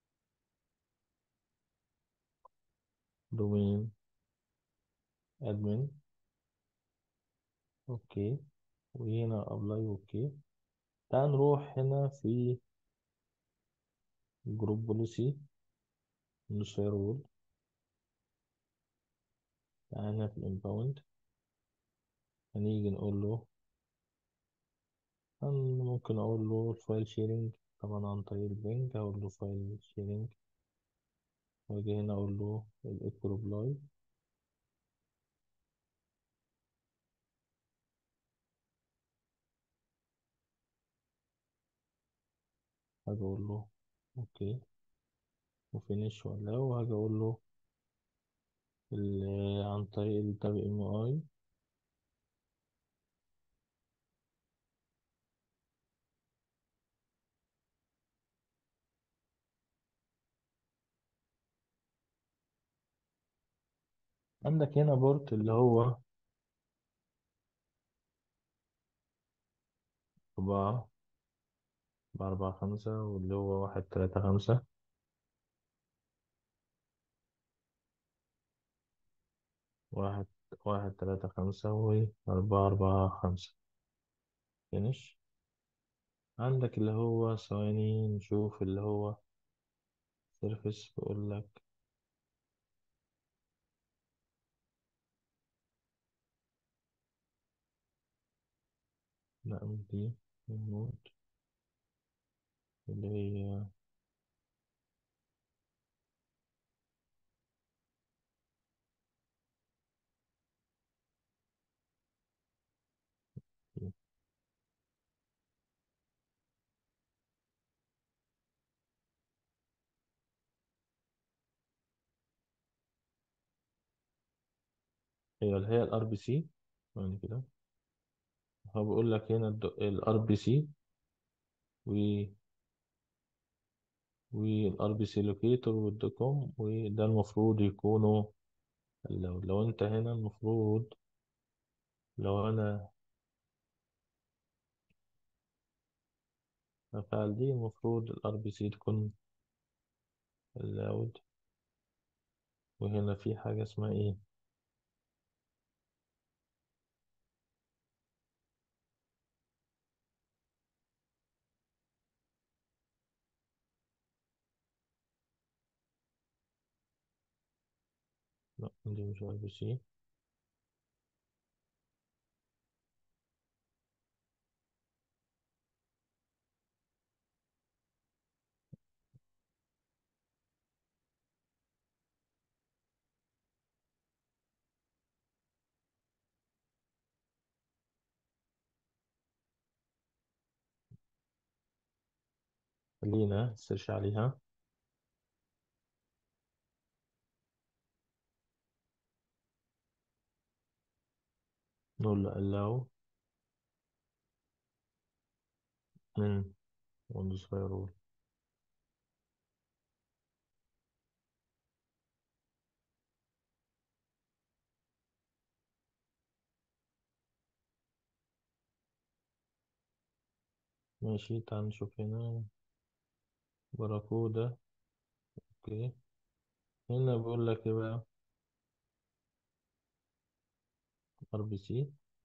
دومين ادمن اوكي وهنا ابلاي اوكي تعال نروح هنا في جروب بوليسي مش فايرول تعال هنا في الانباوند هنيجي نقول له هن- ممكن اقول له الفايل شيرنج طبعا عن طريق البنج هقول له فايل شيرنج واجي هنا اقول له الايكو ريبلاي هاجي اقول له اوكي وفينيش ولا وهاجي اقول له ال- عن طريق ال WMI عندك هنا بورت اللي هو أربعة بأربعة خمسة واللي هو واحد تلاتة خمسة واحد واحد تلاتة خمسة وأربعة أربعة خمسة فينيش عندك اللي هو ثواني نشوف اللي هو سيرفيس بيقول لك لا مش دي النود اللي هي دي. هي اللي هي الار بي سي ثواني كده هو بيقول لك هنا الار بي سي و والار بي سي لوكيتور والدوكوم وده المفروض يكونوا لو, لو انت هنا المفروض لو انا هفعل دي المفروض الار بي سي تكون allowed وهنا في حاجة اسمها ايه لا دي مش ار بي سي خلينا نسيرش عليها نقول له allow من ويندوز فايرول ماشي تعال نشوف هنا باراكودا اوكي هنا بيقول لك ايه بقى ار بي سي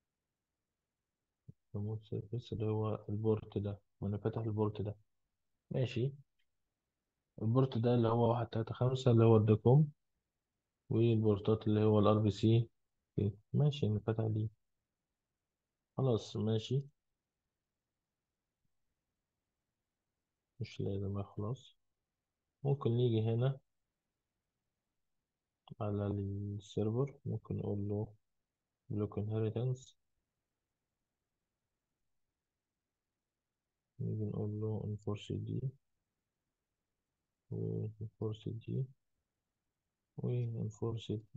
ريموت سيرفيس اللي هو البورت ده وانا فاتح البورت ده ماشي البورت ده اللي هو واحد تلاتة خمسة اللي هو الدوكوم والبورتات اللي هو الار بي سي ماشي انا فاتح دي خلاص ماشي مش لازم اخلص ممكن نيجي هنا على السيرفر ممكن نقول له بلوك انهيرتنس نيجي نقول له enforce دي و enforce دي و enforce دي.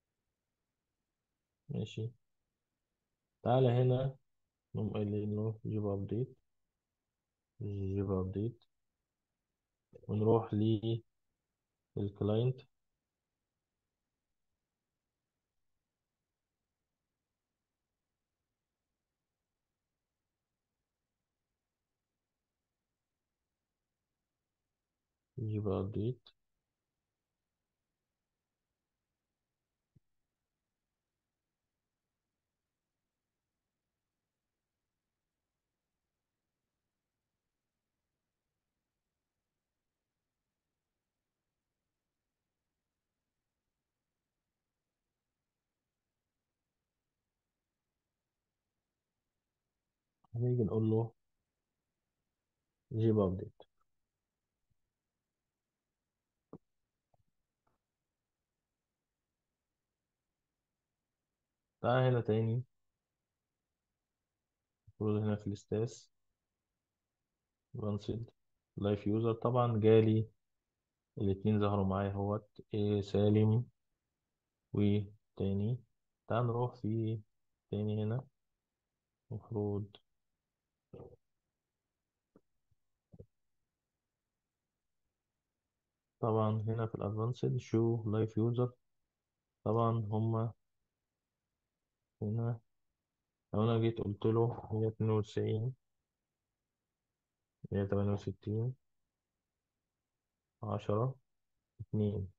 ماشي تعالى هنا نقوم قايلين له جيب ابديت جيب ابديت ونروح للكلاينت جيب ابديت هنيجي نقول له جيب ابديت تعالى هنا تاني المفروض هنا في الاستاس رانسد لايف يوزر طبعا جالي الاتنين ظهروا معايا اهوت إيه سالم وتاني تعال نروح في تاني هنا المفروض طبعا هنا في الادفانسد شو لايف يوزر طبعا هما هنا لو انا جيت قلت له 192 168 10 2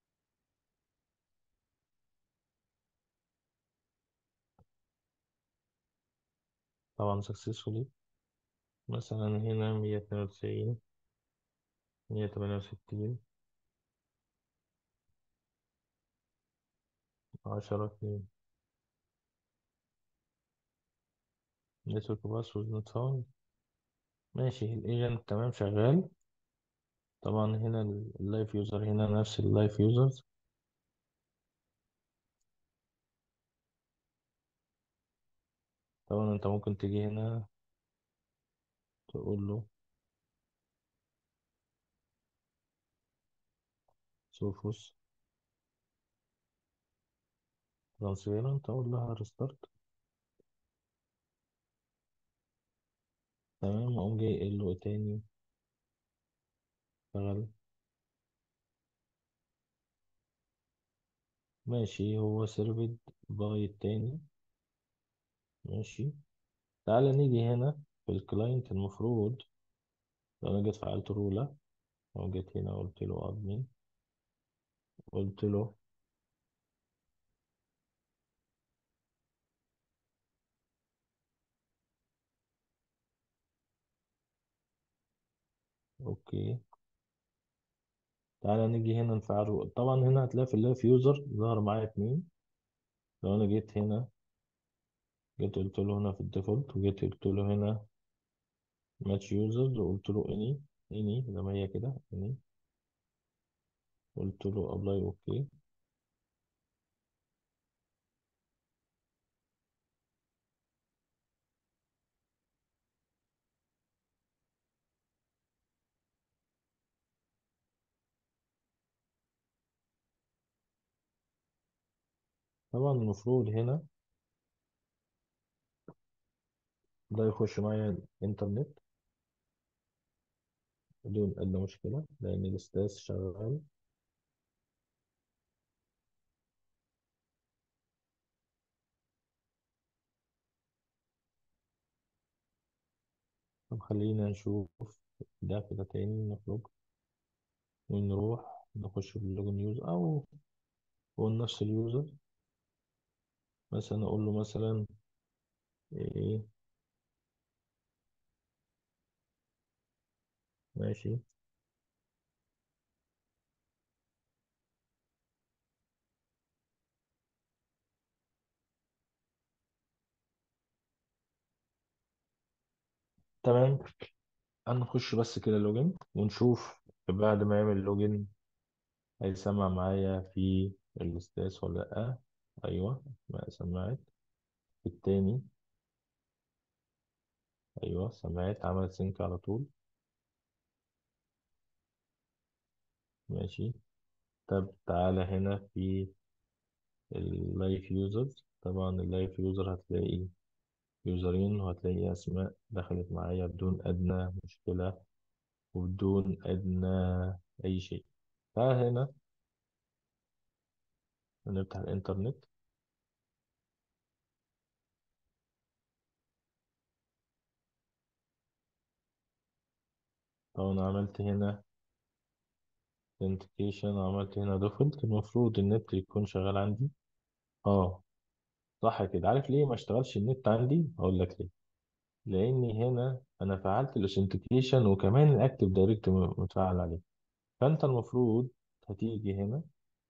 طبعا successfully مثلا هنا 192 168 10 2 network bus was not found ماشي الايجنت تمام شغال طبعا هنا اللايف يوزر هنا نفس اللايف يوزرز طبعا انت ممكن تيجي هنا تقول له سوفوس ترانسفيرنت اقول لها ريستارت تمام اقوم جاي قايل له إيه تاني اشتغل ماشي هو سيرفد باي التاني ماشي تعالى نيجي هنا في الكلاينت المفروض لو انا جيت فعلت رولة لو جيت هنا قلت له ادمن قلت له اوكي تعالى نيجي هنا نفعل رولة طبعا هنا هتلاقي في اللايف يوزر ظهر معايا اتنين لو انا جيت هنا جيت قلت له هنا في الديفولت وجيت قلت له هنا ماتش يوزرز وقلت له اني اني زي ما هي كده اني قلت له ابلاي اوكي طبعا المفروض هنا ده يخش معايا الانترنت بدون أدنى مشكلة لأن الاستاس شغال طب خلينا نشوف ده كده تاني نخرج ونروح نخش باللوجن يوزر أو هو نفس اليوزر مثلا أقول له مثلا إيه ماشي تمام هنخش بس كده لوجن ونشوف بعد ما يعمل لوجن هيسمع معايا في الاستاس ولا لأ أيوه ما سمعت التاني ايوه سمعت عملت سينك على طول ماشي طب تعالى هنا في اللايف يوزرز طبعا اللايف يوزر هتلاقي يوزرين وهتلاقي اسماء دخلت معايا بدون ادنى مشكلة وبدون ادنى اي شيء تعال هنا نفتح الانترنت طبعا عملت هنا authentication عملت هنا default المفروض النت يكون شغال عندي اه صح كده عارف ليه ما اشتغلش النت عندي اقول لك ليه لاني هنا انا فعلت الاوثنتيكيشن وكمان الاكتيف دايركت متفعل عليه فانت المفروض هتيجي هنا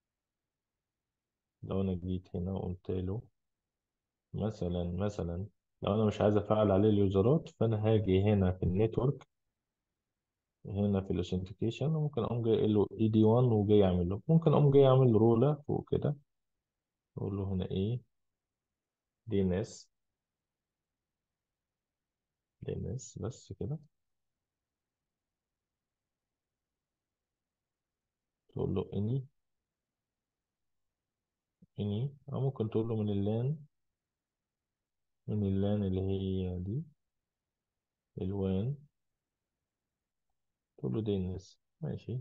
لو انا جيت هنا وقلت له مثلا مثلا لو انا مش عايز افعل عليه اليوزرات فانا هاجي هنا في النتورك هنا في الاوثنتيكيشن وممكن اقوم جاي قايل له اي دي 1 وجاي اعمل له ممكن اقوم جاي اعمل رولة فوق كده اقول له هنا ايه دي ان اس دي ان اس بس كده تقول له اني اني او ممكن تقول له من اللان من اللان اللي هي دي الوان تقول له دي ان اس ماشي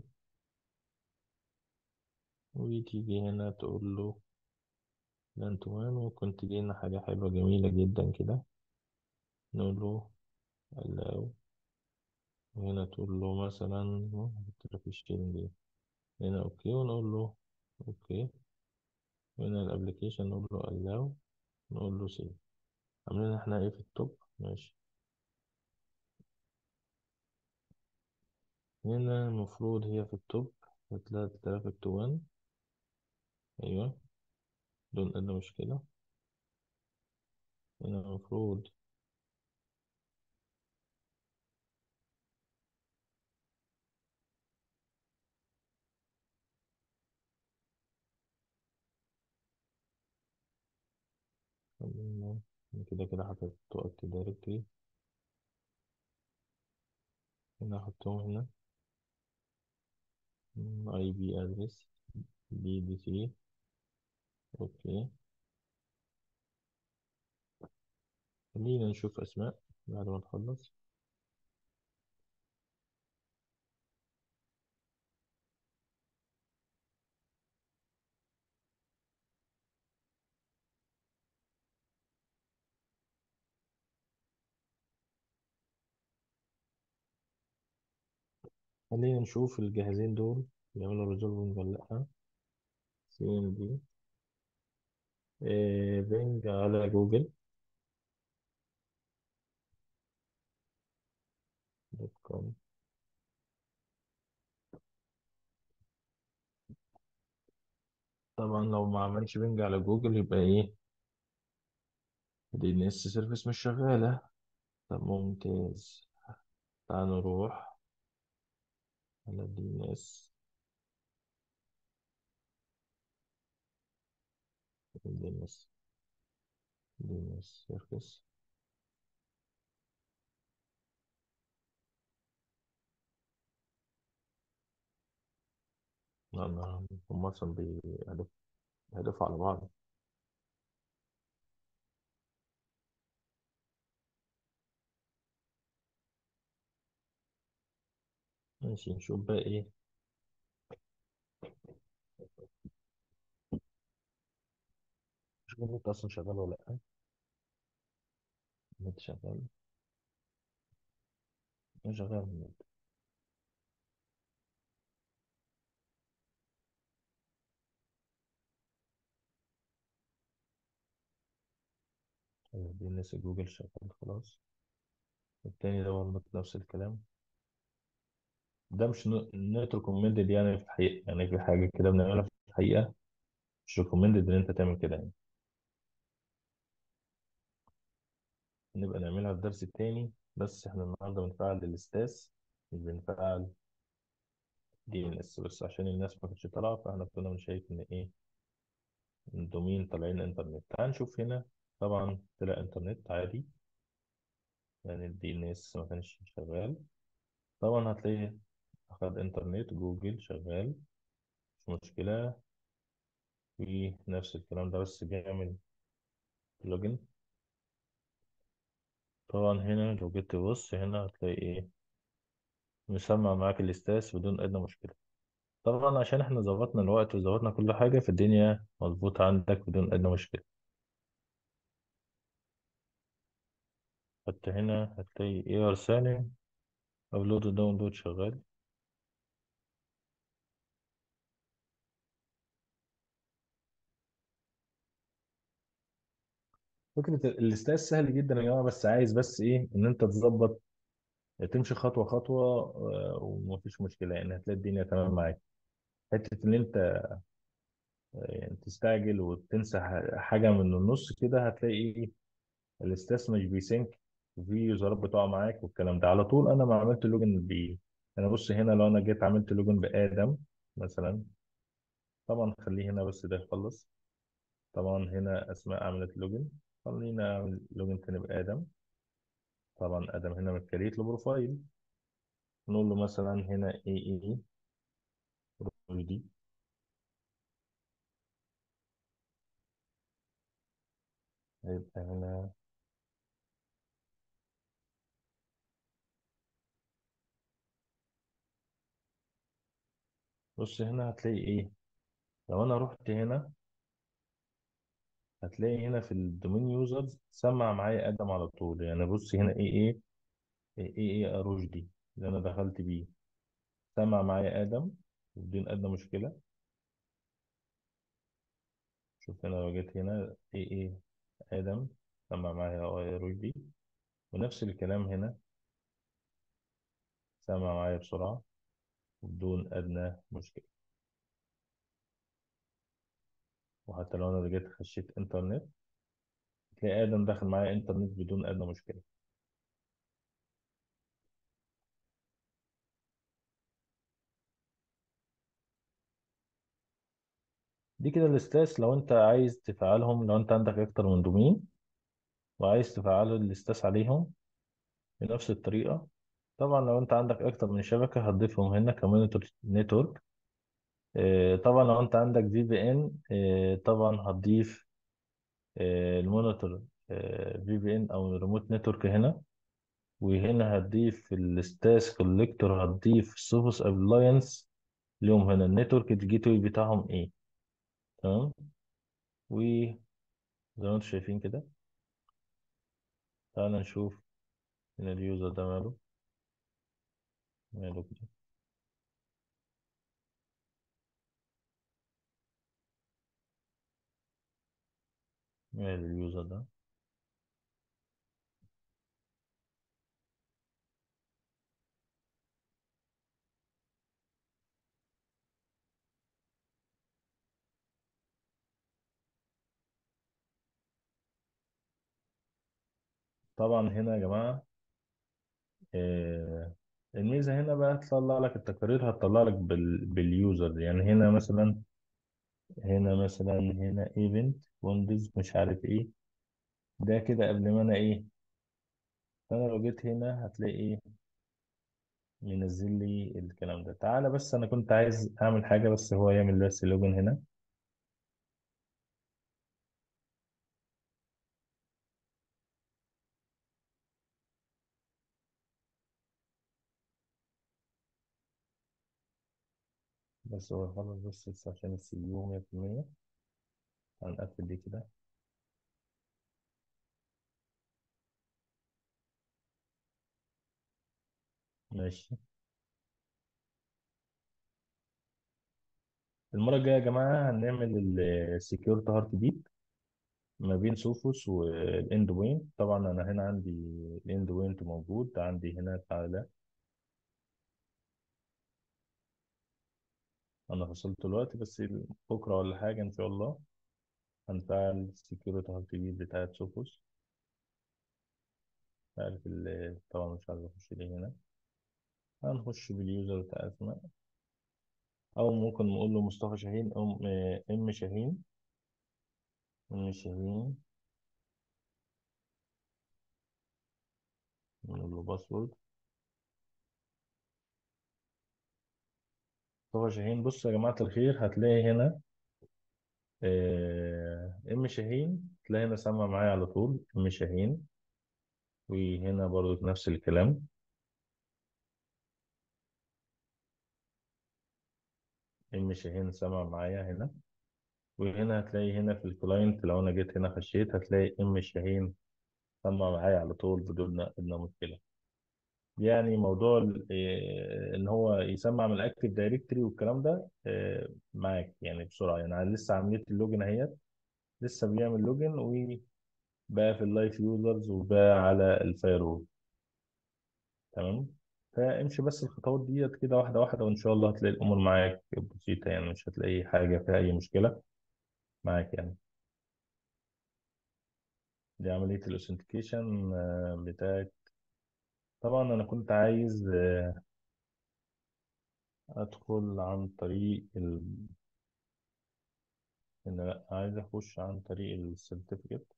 وتيجي هنا تقول له لان تو وان ممكن تجي لنا حاجة حلوة جميلة جدا كده نقول له allow وهنا تقول له مثلا في الشيرنج دي هنا اوكي ونقول له اوكي هنا الابلكيشن نقول له allow نقول له سيف عاملين احنا ايه في التوب ماشي هنا المفروض هي في التوب هتلاقي ترافيك تو وان ايوه دون ادنى مشكلة هنا المفروض خلينا كده كده حطيت وقت دايركتري هنا احطهم هنا اي بي ادرس بي دي سي اوكي خلينا نشوف اسماء بعد ما نخلص خلينا نشوف الجهازين دول يعملوا ريزولفنج ولا لأ سي ام دي بينج على جوجل دوت كوم طبعا لو ما عملش بينج على جوجل يبقى ايه دي ان اس سيرفيس مش شغالة طب ممتاز تعال نروح على دي ان اس دي ان اس دي ان اس سيرفيس لأن هم أصلا بيهدفوا بيهدفوا على بعض ماشي نشوف بقى ايه نشوف النت أصلا شغال ولا لأ النت شغال مش شغال النت دي ان اس جوجل شغال خلاص التاني ده برضه نفس الكلام ده مش نوت ريكومندد يعني في الحقيقة يعني في حاجة كده بنعملها في الحقيقة مش ريكومندد إن أنت تعمل كده يعني نبقى نعملها في درس تاني بس إحنا النهاردة بنفعل الاستاس مش بنفعل دي إن إس بس عشان الناس ما كانتش طالعة فإحنا كنا بنشايف إن إيه الدومين طالعين إنترنت تعال نشوف هنا طبعا طلع انترنت عادي يعني الدي ان اس ما كانش شغال طبعا هتلاقي اخد انترنت جوجل شغال مش مشكلة في نفس الكلام ده بس بيعمل لوجن طبعا هنا لو جيت تبص هنا هتلاقي ايه مسمع معاك الاستاس بدون ادنى مشكلة طبعا عشان احنا ظبطنا الوقت وظبطنا كل حاجة في الدنيا مظبوطة عندك بدون ادنى مشكلة حتى هنا هتلاقي اي ار سالم ابلود وداونلود شغال فكرة الاستاذ سهل جدا يا جماعة بس عايز بس ايه ان انت تظبط تمشي خطوة خطوة آه، ومفيش مشكلة يعني هتلاقي الدنيا تمام معاك حتة ان انت يعني تستعجل وتنسى ح- حاجة من النص كده هتلاقي ايه الاستاذ مش بيسync وفي يوزرات بتقع معاك والكلام ده على طول انا ما عملت لوجن ب انا بص هنا لو انا جيت عملت لوجن بآدم مثلا طبعا خليه هنا بس ده يخلص طبعا هنا اسماء عملت لوجن خلينا اعمل لوجن تاني بآدم طبعا ادم هنا متكريت له بروفايل نقول له مثلا هنا اي اي دي هيبقى هنا بص هنا هتلاقي ايه لو انا رحت هنا هتلاقي هنا في الدومين يوزرز سمع معايا ادم على طول يعني بص هنا ايه ايه ايه ايه اروج دي اللي انا دخلت بيه سمع معايا ادم بدون ادنى مشكله شوف هنا لو جيت هنا ايه ايه ادم سمع معايا اروج دي ونفس الكلام هنا سمع معايا بسرعه بدون ادنى مشكله وحتى لو انا جيت خشيت انترنت تلاقي ادم داخل معايا انترنت بدون ادنى مشكله دي كده الاستاس لو انت عايز تفعلهم لو انت عندك اكتر من دومين وعايز تفعل الاستاس عليهم بنفس الطريقة طبعا لو انت عندك اكتر من شبكة هتضيفهم هنا كمونيتور نتورك اه طبعا لو انت عندك في بي ان اه طبعا هتضيف اه المونيتور في بي ان او الريموت نتورك هنا وهنا هتضيف الاستاس كوليكتور هتضيف السوفوس ابلاينس ليهم هنا النتورك الجيت واي بتاعهم ايه تمام وزي ما انتم شايفين كده تعال نشوف هنا اليوزر ده ماله ماله كده مال اليوزر ده طبعا هنا يا جماعة آه، الميزة هنا بقى تطلع لك التقارير هتطلع لك بال... باليوزر يعني هنا مثلا هنا مثلا هنا ايفنت ويندوز مش عارف ايه ده كده قبل ما انا ايه فانا لو جيت هنا هتلاقي ايه ينزل لي الكلام ده تعالى بس انا كنت عايز اعمل حاجة بس هو يعمل بس لوجن هنا بس هو خلاص بس بس عشان السي يو 100% هنقفل دي كده ماشي المرة الجاية يا جماعة هنعمل السكيورتي هارت بيت ما بين سوفوس والاند بوينت طبعا انا هنا عندي الاند بوينت موجود عندي هنا تعالى انا فصلت دلوقتي بس بكره ولا حاجه ان شاء الله هنفعل السكيورتي هارت بيت بتاعت سوفوس عارف ال- طبعا مش عارف اخش ليه هنا هنخش باليوزر بتاع اسماء او ممكن نقول له مصطفى شاهين او ام شاهين ام شاهين نقول له باسورد مصطفى شاهين بص يا جماعة الخير هتلاقي هنا آه، ام شاهين تلاقي هنا سمع معايا على طول ام شاهين وهنا برضو نفس الكلام ام شاهين سمع معايا هنا وهنا هتلاقي هنا في الكلاينت لو انا جيت هنا خشيت هتلاقي ام شاهين سمع معايا على طول بدون ادنى مشكلة يعني موضوع ال- آه، ان هو يسمع من الاكتيف دايركتري والكلام ده آه، معاك يعني بسرعة يعني أنا لسه عملية اللوجن اهيت لسه بيعمل لوجن وبقى في اللايف يوزرز وبقى على الفايرول تمام فامشي بس الخطوات ديت كده واحدة واحدة وإن شاء الله هتلاقي الأمور معاك بسيطة يعني مش هتلاقي حاجة فيها أي مشكلة معاك يعني دي عملية الأوثنتيكيشن بتاعت طبعا أنا كنت عايز آه، أدخل عن طريق ال... إن لأ عايز أخش عن طريق السيرتيفيكت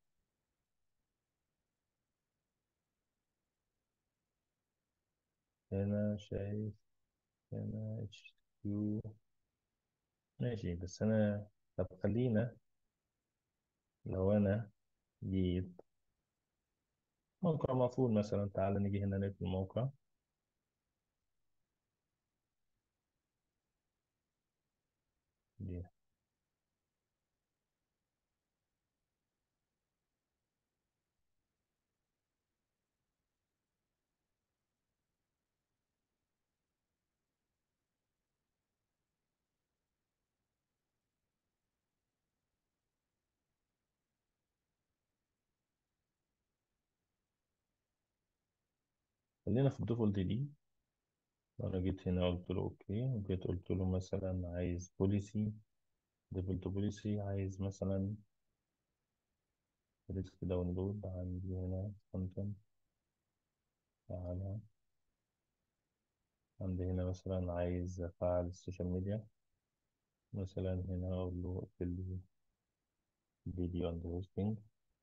هنا شايف هنا اتش كيو ماشي بس أنا طب خلينا لو أنا جيت موقع مقفول مثلا تعال نيجي هنا نقفل الموقع دي خلينا في الديفولت دي انا جيت هنا قلت له اوكي وجيت قلت له مثلا عايز بوليسي ديفولت بوليسي عايز مثلا ريسك داونلود عندي هنا كونتنت تعالى عندي هنا مثلا عايز افعل السوشيال ميديا مثلا هنا اقول له اقفل لي فيديو اند هوستنج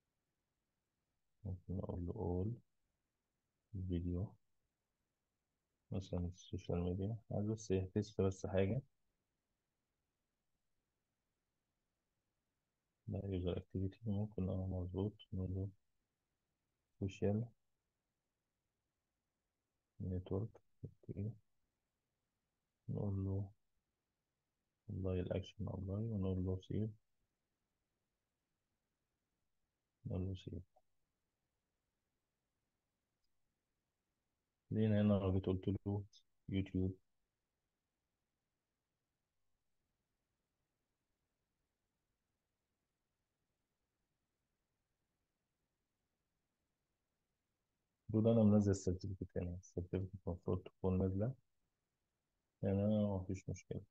ممكن اقول له اول فيديو مثلا السوشيال ميديا عايز بس يحتسب بس حاجة لا يوزر اكتيفيتي ممكن اه مظبوط نقول له سوشيال نتورك اوكي نقول له والله الاكشن والله ونقول له سيف نقول له سيف لين هنا لو جيت قلت له يوتيوب دول انا منزل السيرتيفيكت هنا السيرتيفيكت المفروض تكون نازله هنا مفيش مشكله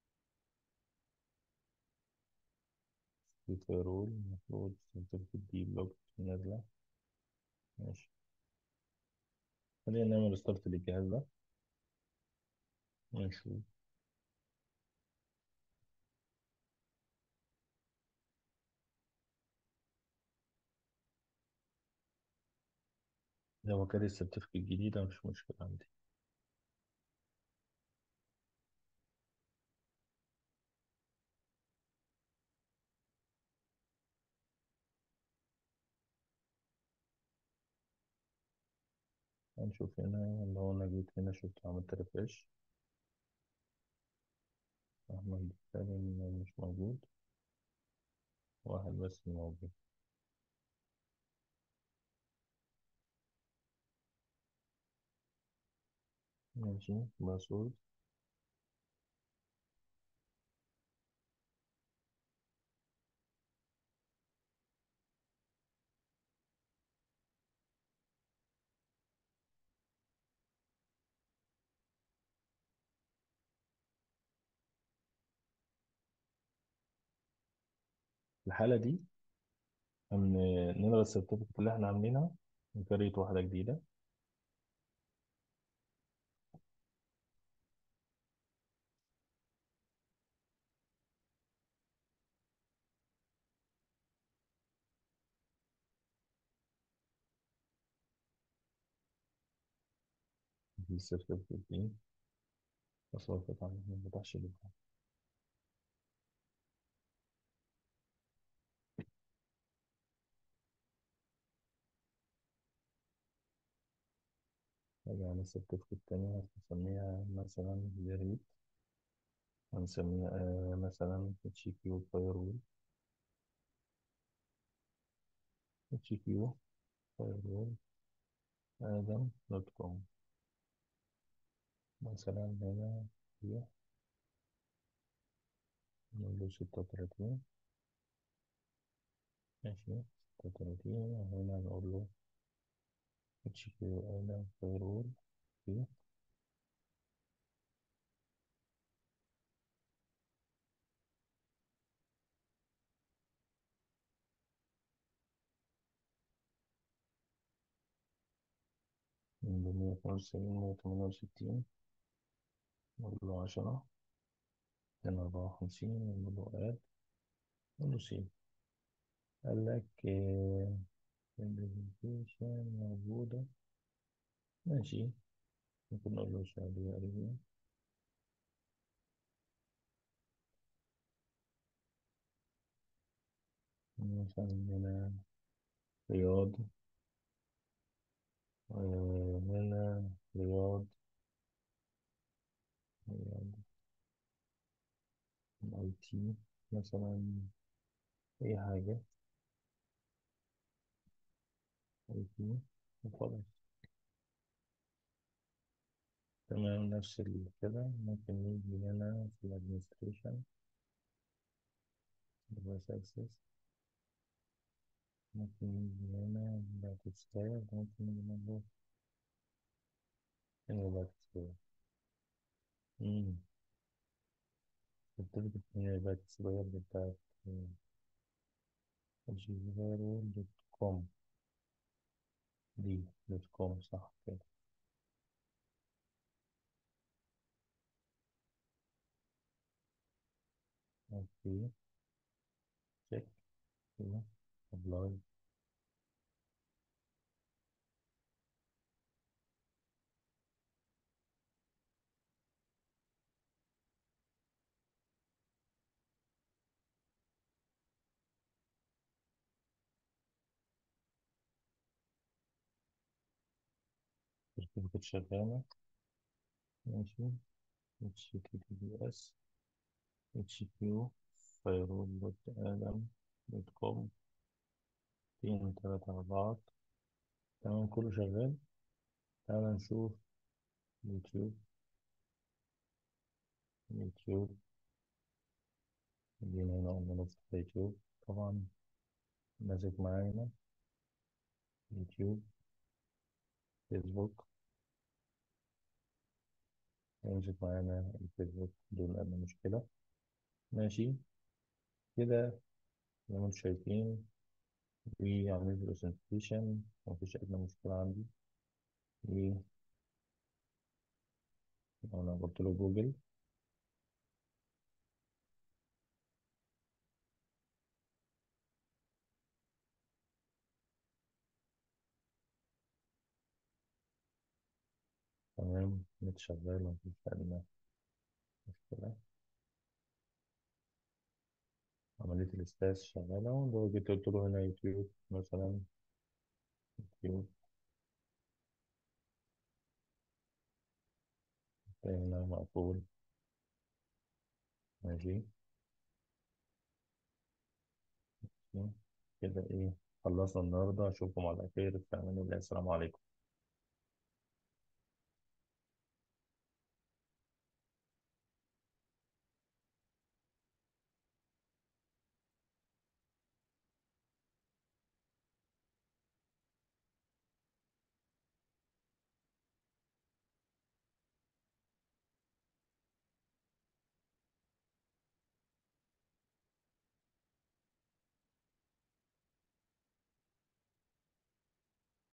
في فيرول المفروض السيرتيفيكت دي بلوك نازله ماشي خلينا نعمل ريستارت للجهاز ده ونشوف لو كان السيرتيفيكت الجديدة مش مشكلة عندي هنشوف هنا لو أنا جيت هنا شفت عملت ريفريش أحمد سالم مش موجود واحد بس موجود ماشي باسورد الحالة دي ان نلغي السيرتيفيكت اللي احنا عاملينها نكريت واحدة جديدة السيرتيفيكت دي وسوف تعمل ما فتحش ليه أجي على السيرتيفيكت التانية هنسميها مثلا ليريت هنسميها آه مثلا اتش كيو فاير اتش كيو فاير آدم دوت كوم مثلا هنا هي نقول له ستة وتلاتين ماشي ستة وتلاتين وهنا نقول له اتش كيو آدم فاير في من مية اتنين وتسعين مية تمانية وستين نقول له عشرة ميتين أربعة وخمسين نقول له آد نقول له سيب قال لك البرزنتيشن موجودة ماشي ممكن نقول له سعودية أريبيا مثلا هنا رياض آه، هنا رياض رياض اي تي مثلا أي حاجة اي تي وخلاص تمام نفس ال- كده ممكن نيجي هنا في الادمنستريشن device access ممكن نيجي هنا بعد ستايل ممكن نيجي نقول هنا بعد ستايل امم التربط هنا بعد ستايل بتاعت جيفارو دوت كوم دي دوت كوم صح كده اوكي تشيك كده ابلاي السيرتيفيكت شغالة ماشي اتش تي تي بي اس اتش كيو فيرول دوت ادم دوت كوم اتنين تلاتة أربعة تمام كله شغال تعالى نشوف يوتيوب يوتيوب جينا هنا قلنا نفتح يوتيوب طبعا ماسك معانا يوتيوب فيسبوك يمسك معانا الفيسبوك دون أدنى مشكلة ماشي كده زي ما انتم شايفين وعملت الأوثنتيكيشن مفيش أدنى مشكلة عندي وأنا قلت له جوجل تمام نت شغال مفيش أدنى مشكلة عملية الإستاذ شغالة ولو جيت قلت له هنا يوتيوب مثلا يوتيوب هنا مقفول ماشي كده إيه خلصنا النهاردة أشوفكم على خير في أمان الله السلام عليكم